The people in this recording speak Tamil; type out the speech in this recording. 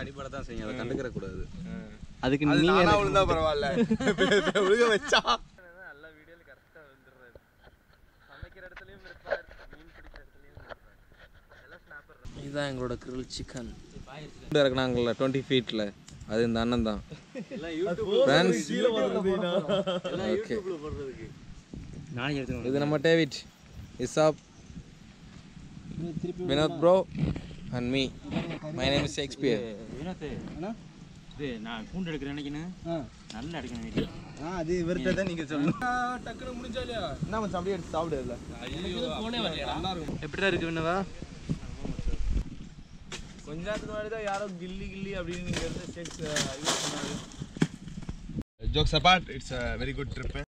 அடிபட தான் செய்யும் அதை கண்டுக்கிற கூடாது அதுக்கு அது நீங்க நானா விழுந்தா பரவாயில்ல விழுக வச்சா நல்ல வீடியோல கரெக்டா வந்துடுறாரு சமைக்கிற இடத்துலயும் இருப்பார் மீன் பிடிக்கிற இடத்துலயும் இருப்பார் எல்லாம் ஸ்னாப்பர் இதுதான் எங்களோட கிரில் சிக்கன் இறக்குனாங்கல்ல டுவெண்ட்டி ஃபீட்டில் அது இந்த அண்ணன் தான் ஃப்ரெண்ட்ஸ் ஓகே நாளைக்கு எடுத்துக்கணும் இது நம்ம டேவிட் இசாப் Vinod bro and me my name is Shakespeare இது நான் பூண்டு எடுக்கிறேன் நினைக்கிறேன் நல்லா எடுக்கணும் வீட்டில் ஆ அது இவர்கிட்ட தான் நீங்கள் சொல்லணும் டக்குனு முடிஞ்சாலியா என்ன மச்சான் அப்படியே எடுத்து சாப்பிடு இல்லை எப்படிடா இருக்கு வினவா கொஞ்ச நேரத்துக்கு முன்னாடி தான் யாரோ கில்லி கில்லி அப்படின்னு நீங்கள் எடுத்து செக்ஸ் யூஸ் பண்ணாரு Jokes apart, it's a very good trip.